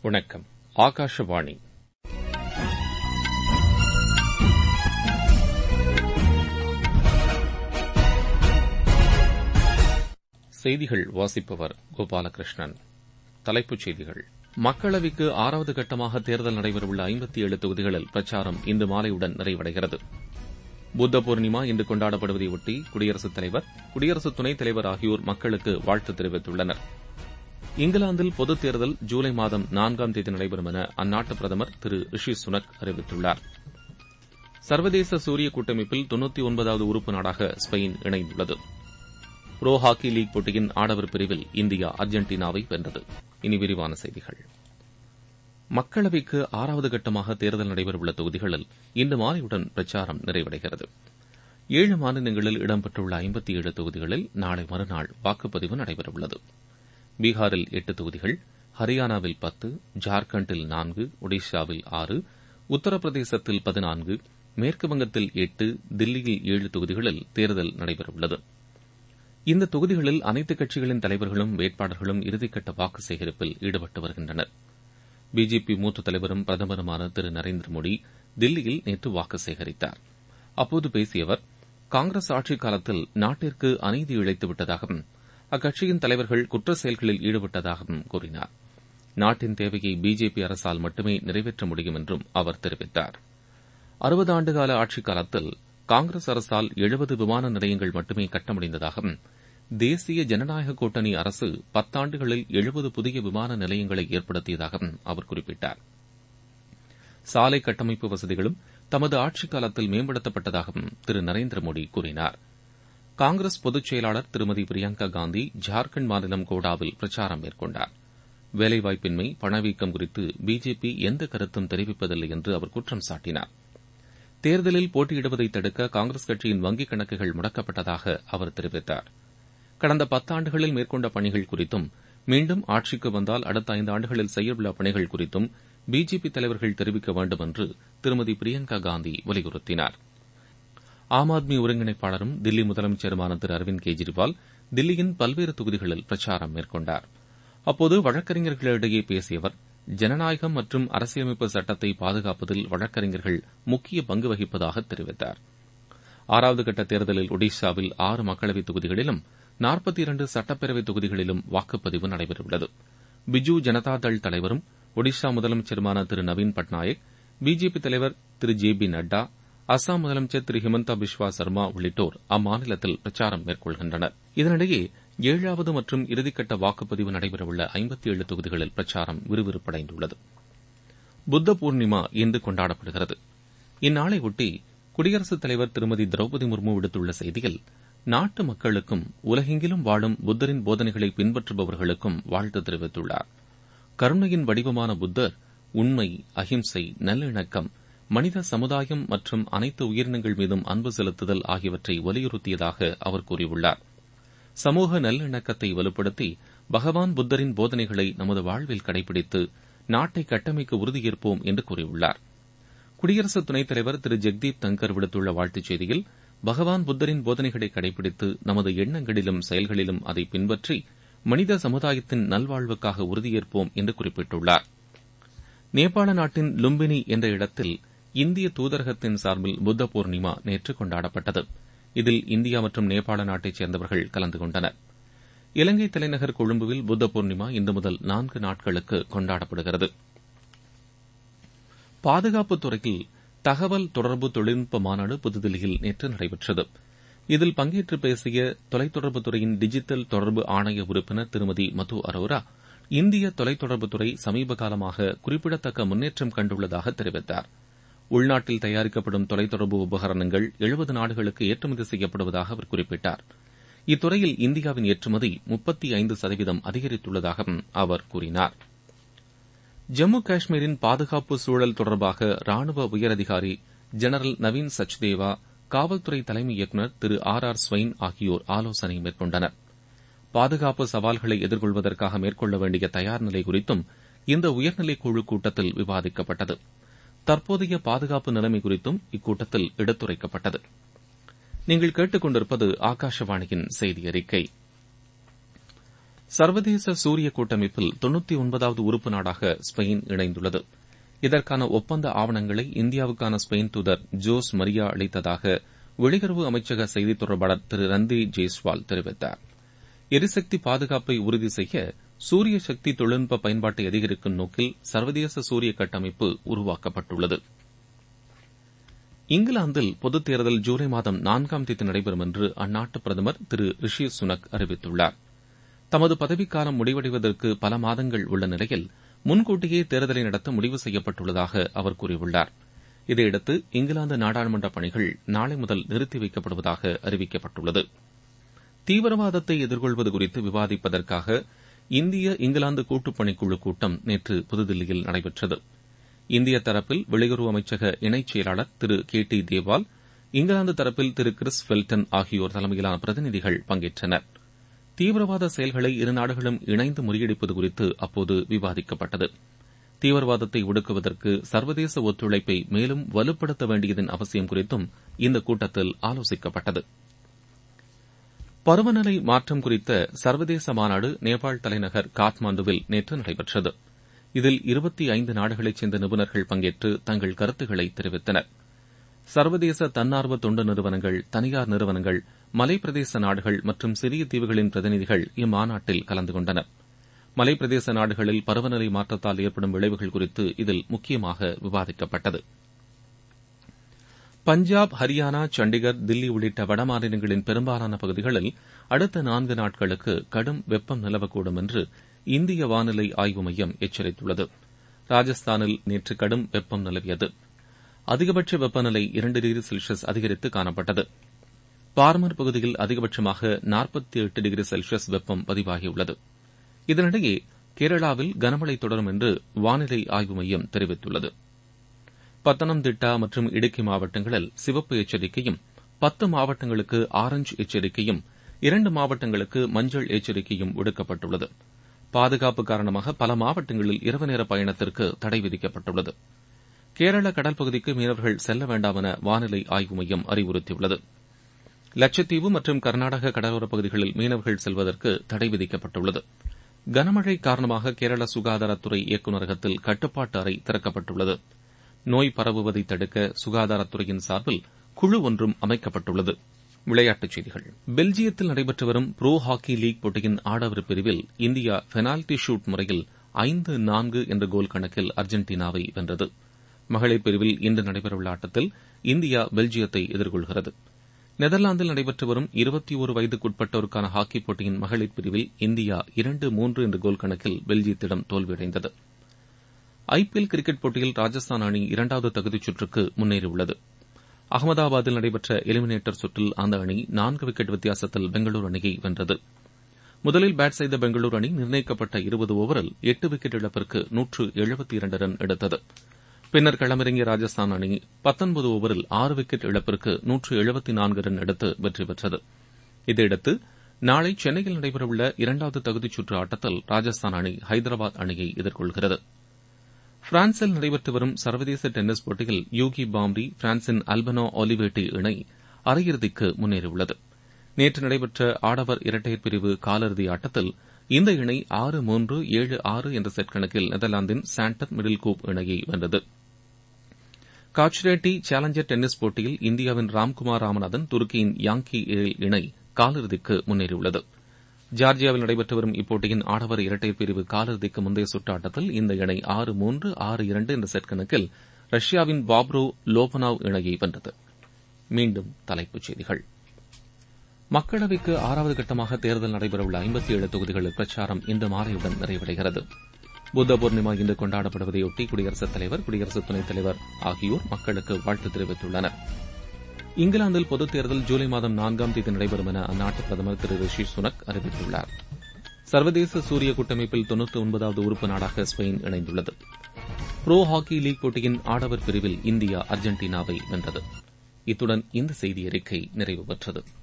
வணக்கம் ஆகாஷவாணி செய்திகள் வாசிப்பவர் கோபாலகிருஷ்ணன் தலைப்புச் செய்திகள் மக்களவைக்கு ஆறாவது கட்டமாக தேர்தல் நடைபெறவுள்ள ஐம்பத்தி ஏழு தொகுதிகளில் பிரச்சாரம் இன்று மாலையுடன் நிறைவடைகிறது புத்த பூர்ணிமா இன்று கொண்டாடப்படுவதையொட்டி குடியரசுத் தலைவர் குடியரசு துணைத் தலைவர் ஆகியோர் மக்களுக்கு வாழ்த்து தெரிவித்துள்ளனர் இங்கிலாந்தில் பொதுத் தேர்தல் ஜூலை மாதம் நான்காம் தேதி நடைபெறும் என அந்நாட்டு பிரதமர் திரு ரிஷி சுனக் அறிவித்துள்ளார் சர்வதேச சூரிய கூட்டமைப்பில் தொன்னூத்தி ஒன்பதாவது உறுப்பு நாடாக ஸ்பெயின் இணைந்துள்ளது புரோ ஹாக்கி லீக் போட்டியின் ஆடவர் பிரிவில் இந்தியா அர்ஜென்டினாவை வென்றது இனி விரிவான செய்திகள் மக்களவைக்கு ஆறாவது கட்டமாக தேர்தல் நடைபெறவுள்ள தொகுதிகளில் இன்று மாலையுடன் பிரச்சாரம் நிறைவடைகிறது ஏழு மாநிலங்களில் இடம்பெற்றுள்ள ஐம்பத்தி ஏழு தொகுதிகளில் நாளை மறுநாள் வாக்குப்பதிவு நடைபெறவுள்ளது பீகாரில் எட்டு தொகுதிகள் ஹரியானாவில் பத்து ஜார்க்கண்டில் நான்கு ஒடிஷாவில் ஆறு உத்தரப்பிரதேசத்தில் பதினான்கு மேற்குவங்கத்தில் எட்டு தில்லியில் ஏழு தொகுதிகளில் தேர்தல் நடைபெறவுள்ளது இந்த தொகுதிகளில் அனைத்துக் கட்சிகளின் தலைவர்களும் வேட்பாளர்களும் இறுதிக்கட்ட வாக்கு சேகரிப்பில் ஈடுபட்டு வருகின்றனர் பிஜேபி மூத்த தலைவரும் பிரதமருமான திரு நரேந்திர மோடி தில்லியில் நேற்று வாக்கு சேகரித்தார் அப்போது பேசிய அவர் காங்கிரஸ் ஆட்சிக் காலத்தில் நாட்டிற்கு அநீதி இழைத்துவிட்டதாகவும் அக்கட்சியின் தலைவர்கள் குற்ற செயல்களில் ஈடுபட்டதாகவும் கூறினார் நாட்டின் தேவையை பிஜேபி அரசால் மட்டுமே நிறைவேற்ற முடியும் என்றும் அவர் தெரிவித்தார் அறுபது ஆண்டுகால ஆட்சிக் காலத்தில் காங்கிரஸ் அரசால் எழுபது விமான நிலையங்கள் மட்டுமே கட்ட முடிந்ததாகவும் தேசிய ஜனநாயக கூட்டணி அரசு பத்தாண்டுகளில் எழுபது புதிய விமான நிலையங்களை ஏற்படுத்தியதாகவும் அவர் குறிப்பிட்டார் சாலை கட்டமைப்பு வசதிகளும் தமது ஆட்சிக் காலத்தில் மேம்படுத்தப்பட்டதாகவும் திரு நரேந்திர மோடி கூறினார் காங்கிரஸ் பொதுச் செயலாளர் திருமதி பிரியங்கா காந்தி ஜார்க்கண்ட் மாநிலம் கோடாவில் பிரச்சாரம் மேற்கொண்டார் வேலைவாய்ப்பின்மை பணவீக்கம் குறித்து பிஜேபி எந்த கருத்தும் தெரிவிப்பதில்லை என்று அவர் குற்றம் சாட்டினார் தேர்தலில் போட்டியிடுவதை தடுக்க காங்கிரஸ் கட்சியின் வங்கிக் கணக்குகள் முடக்கப்பட்டதாக அவர் தெரிவித்தார் கடந்த பத்தாண்டுகளில் மேற்கொண்ட பணிகள் குறித்தும் மீண்டும் ஆட்சிக்கு வந்தால் அடுத்த ஐந்து ஆண்டுகளில் செய்யவுள்ள பணிகள் குறித்தும் பிஜேபி தலைவர்கள் தெரிவிக்க வேண்டும் என்று திருமதி பிரியங்கா காந்தி வலியுறுத்தினார் ஆம் ஆத்மி ஒருங்கிணைப்பாளரும் தில்லி முதலமைச்சருமான திரு அரவிந்த் கெஜ்ரிவால் தில்லியின் பல்வேறு தொகுதிகளில் பிரச்சாரம் மேற்கொண்டார் அப்போது வழக்கறிஞர்களிடையே பேசிய அவர் ஜனநாயகம் மற்றும் அரசியலமைப்பு சட்டத்தை பாதுகாப்பதில் வழக்கறிஞர்கள் முக்கிய பங்கு வகிப்பதாக தெரிவித்தார் ஆறாவது கட்ட தேர்தலில் ஒடிஷாவில் ஆறு மக்களவைத் தொகுதிகளிலும் நாற்பத்தி இரண்டு சட்டப்பேரவைத் தொகுதிகளிலும் வாக்குப்பதிவு நடைபெறவுள்ளது பிஜு ஜனதாதள் தலைவரும் ஒடிஷா முதலமைச்சருமான திரு நவீன் பட்நாயக் பிஜேபி தலைவர் திரு ஜே பி நட்டா அசாம் முதலமைச்சர் திரு ஹிமந்தா பிஸ்வா சர்மா உள்ளிட்டோர் அம்மாநிலத்தில் பிரச்சாரம் மேற்கொள்கின்றனர் இதனிடையே ஏழாவது மற்றும் இறுதிக்கட்ட வாக்குப்பதிவு நடைபெறவுள்ள ஐம்பத்தி ஏழு தொகுதிகளில் பிரச்சாரம் விறுவிறுப்படைந்துள்ளது புத்த பூர்ணிமா இன்று கொண்டாடப்படுகிறது இந்நாளையொட்டி குடியரசுத் தலைவர் திருமதி திரௌபதி முர்மு விடுத்துள்ள செய்தியில் நாட்டு மக்களுக்கும் உலகெங்கிலும் வாழும் புத்தரின் போதனைகளை பின்பற்றுபவர்களுக்கும் வாழ்த்து தெரிவித்துள்ளார் கருணையின் வடிவமான புத்தர் உண்மை அஹிம்சை நல்லிணக்கம் மனித சமுதாயம் மற்றும் அனைத்து உயிரினங்கள் மீதும் அன்பு செலுத்துதல் ஆகியவற்றை வலியுறுத்தியதாக அவர் கூறியுள்ளார் சமூக நல்லிணக்கத்தை வலுப்படுத்தி பகவான் புத்தரின் போதனைகளை நமது வாழ்வில் கடைபிடித்து நாட்டை கட்டமைக்க உறுதியேற்போம் என்று கூறியுள்ளார் குடியரசு துணைத் தலைவர் திரு ஜெக்தீப் தங்கர் விடுத்துள்ள வாழ்த்துச் செய்தியில் பகவான் புத்தரின் போதனைகளை கடைபிடித்து நமது எண்ணங்களிலும் செயல்களிலும் அதை பின்பற்றி மனித சமுதாயத்தின் நல்வாழ்வுக்காக உறுதியேற்போம் என்று குறிப்பிட்டுள்ளார் நேபாள நாட்டின் லும்பினி என்ற இடத்தில் இந்திய தூதரகத்தின் சார்பில் புத்த பூர்ணிமா நேற்று கொண்டாடப்பட்டது இதில் இந்தியா மற்றும் நேபாள நாட்டைச் சேர்ந்தவர்கள் கலந்து கொண்டனர் இலங்கை தலைநகர் கொழும்புவில் புத்த பூர்ணிமா இன்று முதல் நான்கு நாட்களுக்கு கொண்டாடப்படுகிறது பாதுகாப்புத் துறையில் தகவல் தொடர்பு தொழில்நுட்ப மாநாடு புதுதில்லியில் நேற்று நடைபெற்றது இதில் பங்கேற்று பேசிய தொலைத்தொடர்புத்துறையின் டிஜிட்டல் தொடர்பு ஆணைய உறுப்பினர் திருமதி மது அரோரா இந்திய தொலைத்தொடர்புத்துறை சமீப காலமாக குறிப்பிடத்தக்க முன்னேற்றம் கண்டுள்ளதாக தெரிவித்தார் உள்நாட்டில் தயாரிக்கப்படும் தொலைத்தொடர்பு உபகரணங்கள் எழுபது நாடுகளுக்கு ஏற்றுமதி செய்யப்படுவதாக அவர் குறிப்பிட்டார் இத்துறையில் இந்தியாவின் ஏற்றுமதி முப்பத்தி ஐந்து சதவீதம் அதிகரித்துள்ளதாகவும் அவர் கூறினார் ஜம்மு காஷ்மீரின் பாதுகாப்பு சூழல் தொடர்பாக ராணுவ உயரதிகாரி ஜெனரல் நவீன் சச்தேவா காவல்துறை தலைமை இயக்குநர் திரு ஆர் ஆர் ஸ்வைன் ஆகியோர் ஆலோசனை மேற்கொண்டனர் பாதுகாப்பு சவால்களை எதிர்கொள்வதற்காக மேற்கொள்ள வேண்டிய தயார் நிலை குறித்தும் இந்த உயர்நிலைக் குழு கூட்டத்தில் விவாதிக்கப்பட்டது தற்போதைய பாதுகாப்பு நிலைமை குறித்தும் இக்கூட்டத்தில் எடுத்துரைக்கப்பட்டது நீங்கள் கேட்டுக் கொண்டிருப்பது ஆகாஷவாணியின் செய்தி அறிக்கை சர்வதேச சூரிய கூட்டமைப்பில் தொன்னூத்தி ஒன்பதாவது உறுப்பு நாடாக ஸ்பெயின் இணைந்துள்ளது இதற்கான ஒப்பந்த ஆவணங்களை இந்தியாவுக்கான ஸ்பெயின் தூதர் ஜோஸ் மரியா அளித்ததாக வெளியுறவு அமைச்சக செய்தித் தொடர்பாளர் திரு ரன்தீப் ஜெய்ஸ்வால் தெரிவித்தார் எரிசக்தி பாதுகாப்பை உறுதி செய்ய சூரிய சக்தி தொழில்நுட்ப பயன்பாட்டை அதிகரிக்கும் நோக்கில் சர்வதேச சூரிய கட்டமைப்பு உருவாக்கப்பட்டுள்ளது இங்கிலாந்தில் பொதுத் தேர்தல் ஜூலை மாதம் நான்காம் தேதி நடைபெறும் என்று அந்நாட்டு பிரதமர் திரு ரிஷி சுனக் அறிவித்துள்ளார் தமது பதவிக்காலம் முடிவடைவதற்கு பல மாதங்கள் உள்ள நிலையில் முன்கூட்டியே தேர்தலை நடத்த முடிவு செய்யப்பட்டுள்ளதாக அவர் கூறியுள்ளார் இதையடுத்து இங்கிலாந்து நாடாளுமன்ற பணிகள் நாளை முதல் நிறுத்தி வைக்கப்படுவதாக அறிவிக்கப்பட்டுள்ளது தீவிரவாதத்தை எதிர்கொள்வது குறித்து விவாதிப்பதற்காக இந்திய இங்கிலாந்து கூட்டுப்பணிக்குழு கூட்டம் நேற்று புதுதில்லியில் நடைபெற்றது இந்திய தரப்பில் வெளியுறவு அமைச்சக இணைச் செயலாளர் திரு கே டி தேவால் இங்கிலாந்து தரப்பில் திரு கிறிஸ் ஃபெல்டன் ஆகியோர் தலைமையிலான பிரதிநிதிகள் பங்கேற்றனர் தீவிரவாத செயல்களை இரு நாடுகளும் இணைந்து முறியடிப்பது குறித்து அப்போது விவாதிக்கப்பட்டது தீவிரவாதத்தை ஒடுக்குவதற்கு சர்வதேச ஒத்துழைப்பை மேலும் வலுப்படுத்த வேண்டியதன் அவசியம் குறித்தும் இந்த கூட்டத்தில் ஆலோசிக்கப்பட்டது பருவநிலை மாற்றம் குறித்த சர்வதேச மாநாடு நேபாள் தலைநகர் காத்மாண்டுவில் நேற்று நடைபெற்றது இதில் இருபத்தி ஐந்து நாடுகளைச் சேர்ந்த நிபுணர்கள் பங்கேற்று தங்கள் கருத்துக்களை தெரிவித்தனர் சர்வதேச தன்னார்வ தொண்டு நிறுவனங்கள் தனியார் நிறுவனங்கள் மலைப்பிரதேச நாடுகள் மற்றும் சிறிய தீவுகளின் பிரதிநிதிகள் இம்மாநாட்டில் கலந்து கொண்டனர் மலைப்பிரதேச நாடுகளில் பருவநிலை மாற்றத்தால் ஏற்படும் விளைவுகள் குறித்து இதில் முக்கியமாக விவாதிக்கப்பட்டது பஞ்சாப் ஹரியானா சண்டிகர் தில்லி உள்ளிட்ட வடமாநிலங்களின் பெரும்பாலான பகுதிகளில் அடுத்த நான்கு நாட்களுக்கு கடும் வெப்பம் நிலவக்கூடும் என்று இந்திய வானிலை ஆய்வு மையம் எச்சரித்துள்ளது ராஜஸ்தானில் நேற்று கடும் வெப்பம் நிலவியது அதிகபட்ச வெப்பநிலை இரண்டு டிகிரி செல்சியஸ் அதிகரித்து காணப்பட்டது பார்மர் பகுதியில் அதிகபட்சமாக நாற்பத்தி எட்டு டிகிரி செல்சியஸ் வெப்பம் பதிவாகியுள்ளது இதனிடையே கேரளாவில் கனமழை தொடரும் என்று வானிலை ஆய்வு மையம் தெரிவித்துள்ளது பத்தனம்திட்டா மற்றும் இடுக்கி மாவட்டங்களில் சிவப்பு எச்சரிக்கையும் பத்து மாவட்டங்களுக்கு ஆரஞ்ச் எச்சரிக்கையும் இரண்டு மாவட்டங்களுக்கு மஞ்சள் எச்சரிக்கையும் விடுக்கப்பட்டுள்ளது பாதுகாப்பு காரணமாக பல மாவட்டங்களில் இரவு நேர பயணத்திற்கு தடை விதிக்கப்பட்டுள்ளது கேரள கடல் பகுதிக்கு மீனவர்கள் செல்ல வேண்டாம் என வானிலை ஆய்வு மையம் அறிவுறுத்தியுள்ளது லட்சத்தீவு மற்றும் கர்நாடக கடலோரப் பகுதிகளில் மீனவர்கள் செல்வதற்கு தடை விதிக்கப்பட்டுள்ளது கனமழை காரணமாக கேரள சுகாதாரத்துறை இயக்குநரகத்தில் கட்டுப்பாட்டு அறை திறக்கப்பட்டுள்ளது நோய் பரவுவதை தடுக்க சுகாதாரத்துறையின் சார்பில் குழு ஒன்றும் அமைக்கப்பட்டுள்ளது விளையாட்டுச் செய்திகள் பெல்ஜியத்தில் நடைபெற்று வரும் ப்ரோ ஹாக்கி லீக் போட்டியின் ஆடவர் பிரிவில் இந்தியா பெனால்டி ஷூட் முறையில் ஐந்து நான்கு என்ற கோல் கணக்கில் அர்ஜென்டினாவை வென்றது மகளிர் பிரிவில் இன்று நடைபெறவுள்ள ஆட்டத்தில் இந்தியா பெல்ஜியத்தை எதிர்கொள்கிறது நெதர்லாந்தில் நடைபெற்று வரும் இருபத்தி ஒரு வயதுக்குட்பட்டோருக்கான ஹாக்கி போட்டியின் மகளிர் பிரிவில் இந்தியா இரண்டு மூன்று என்ற கோல் கணக்கில் பெல்ஜியத்திடம் தோல்வியடைந்தது ஐபிஎல் கிரிக்கெட் போட்டியில் ராஜஸ்தான் அணி இரண்டாவது தகுதிச் சுற்றுக்கு முன்னேறியுள்ளது அகமதாபாத்தில் நடைபெற்ற எலிமினேட்டர் சுற்றில் அந்த அணி நான்கு விக்கெட் வித்தியாசத்தில் பெங்களூரு அணியை வென்றது முதலில் பேட் செய்த பெங்களூரு அணி நிர்ணயிக்கப்பட்ட இருபது ஓவரில் எட்டு விக்கெட் இழப்பிற்கு நூற்று எழுபத்தி இரண்டு ரன் எடுத்தது பின்னர் களமிறங்கிய ராஜஸ்தான் அணி பத்தொன்பது ஓவரில் ஆறு விக்கெட் இழப்பிற்கு நூற்று எழுபத்தி நான்கு ரன் எடுத்து வெற்றி பெற்றது இதையடுத்து நாளை சென்னையில் நடைபெறவுள்ள இரண்டாவது தகுதிச் சுற்று ஆட்டத்தில் ராஜஸ்தான் அணி ஹைதராபாத் அணியை எதிர்கொள்கிறது பிரான்சில் நடைபெற்று வரும் சர்வதேச டென்னிஸ் போட்டியில் யூகி பாம்ரி பிரான்சின் அல்பனோ ஒலிவேட்டி இணை அரையிறுதிக்கு முன்னேறியுள்ளது நேற்று நடைபெற்ற ஆடவர் இரட்டையர் பிரிவு காலிறுதி ஆட்டத்தில் இந்த இணை ஆறு மூன்று ஏழு ஆறு என்ற செட் கணக்கில் நெதர்லாந்தின் சாண்டர் மிடில் கூப் இணையை வென்றது காட்ச்ரேட்டி சேலஞ்சர் டென்னிஸ் போட்டியில் இந்தியாவின் ராம்குமார் ராமநாதன் துருக்கியின் யாங்கி ஏல் இணை காலிறுதிக்கு முன்னேறியுள்ளது ஜார்ஜியாவில் நடைபெற்று வரும் இப்போட்டியின் ஆடவர் இரட்டையர் பிரிவு காலிறுதிக்கு முந்தைய சுற்று ஆட்டத்தில் இந்த இணை ஆறு மூன்று ஆறு இரண்டு என்ற செட் கணக்கில் ரஷ்யாவின் பாப்ரோ லோபனாவ் இணையை வென்றது மீண்டும் தலைப்புச் செய்திகள் மக்களவைக்கு ஆறாவது கட்டமாக தேர்தல் நடைபெறவுள்ள ஐம்பத்தி ஏழு தொகுதிகளில் பிரச்சாரம் இன்று மாலையுடன் நிறைவடைகிறது புத்த பூர்ணிமா இன்று கொண்டாடப்படுவதையொட்டி குடியரசுத் தலைவர் குடியரசு துணைத் தலைவர் ஆகியோர் மக்களுக்கு வாழ்த்து தெரிவித்துள்ளனர் இங்கிலாந்தில் பொதுத் தேர்தல் ஜூலை மாதம் நான்காம் தேதி நடைபெறும் என அந்நாட்டு பிரதமர் திரு ரிஷி சுனக் அறிவித்துள்ளார் சர்வதேச சூரிய கூட்டமைப்பில் தொன்னூற்றி ஒன்பதாவது உறுப்பு நாடாக ஸ்பெயின் இணைந்துள்ளது ப்ரோ ஹாக்கி லீக் போட்டியின் ஆடவர் பிரிவில் இந்தியா அர்ஜென்டினாவை வென்றது இத்துடன் இந்த செய்தி அறிக்கை நிறைவு பெற்றது